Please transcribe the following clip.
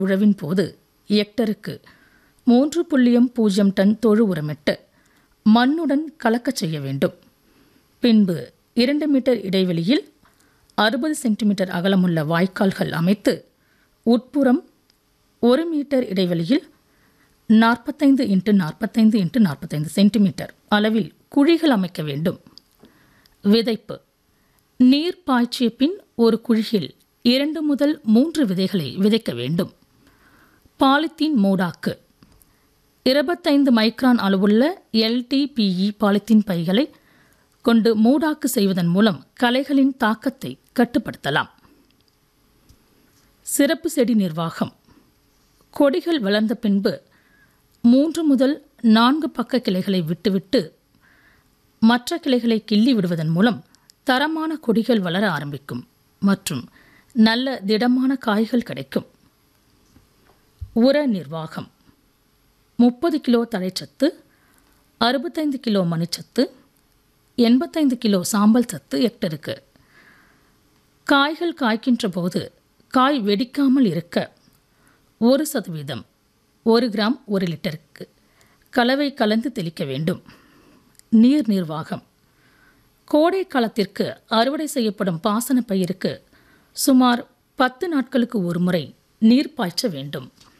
உழவின் போது ஹெக்டருக்கு மூன்று புள்ளியம் பூஜ்ஜியம் டன் தொழு உரமிட்டு மண்ணுடன் கலக்கச் செய்ய வேண்டும் பின்பு இரண்டு மீட்டர் இடைவெளியில் அறுபது சென்டிமீட்டர் அகலமுள்ள வாய்க்கால்கள் அமைத்து உட்புறம் ஒரு மீட்டர் இடைவெளியில் நாற்பத்தைந்து இன்ட்டு நாற்பத்தைந்து இன்ட்டு நாற்பத்தைந்து சென்டிமீட்டர் அளவில் குழிகள் அமைக்க வேண்டும் விதைப்பு நீர் பாய்ச்சிய பின் ஒரு குழியில் இரண்டு முதல் மூன்று விதைகளை விதைக்க வேண்டும் பாலித்தீன் மூடாக்கு இருபத்தைந்து மைக்ரான் அளவுள்ள எல்டிபிஇ பாலித்தீன் பைகளை கொண்டு மூடாக்கு செய்வதன் மூலம் களைகளின் தாக்கத்தை கட்டுப்படுத்தலாம் சிறப்பு செடி நிர்வாகம் கொடிகள் வளர்ந்த பின்பு மூன்று முதல் நான்கு பக்க கிளைகளை விட்டுவிட்டு மற்ற கிளைகளை கிள்ளி விடுவதன் மூலம் தரமான கொடிகள் வளர ஆரம்பிக்கும் மற்றும் நல்ல திடமான காய்கள் கிடைக்கும் உர நிர்வாகம் முப்பது கிலோ தழைச்சத்து அறுபத்தைந்து கிலோ மணிச்சத்து எண்பத்தைந்து கிலோ சாம்பல் சத்து ஹெக்டருக்கு காய்கள் காய்க்கின்ற போது காய் வெடிக்காமல் இருக்க ஒரு சதவீதம் ஒரு கிராம் ஒரு லிட்டருக்கு கலவை கலந்து தெளிக்க வேண்டும் நீர் நிர்வாகம் கோடை காலத்திற்கு அறுவடை செய்யப்படும் பாசன பயிருக்கு சுமார் பத்து நாட்களுக்கு ஒரு முறை நீர் பாய்ச்ச வேண்டும்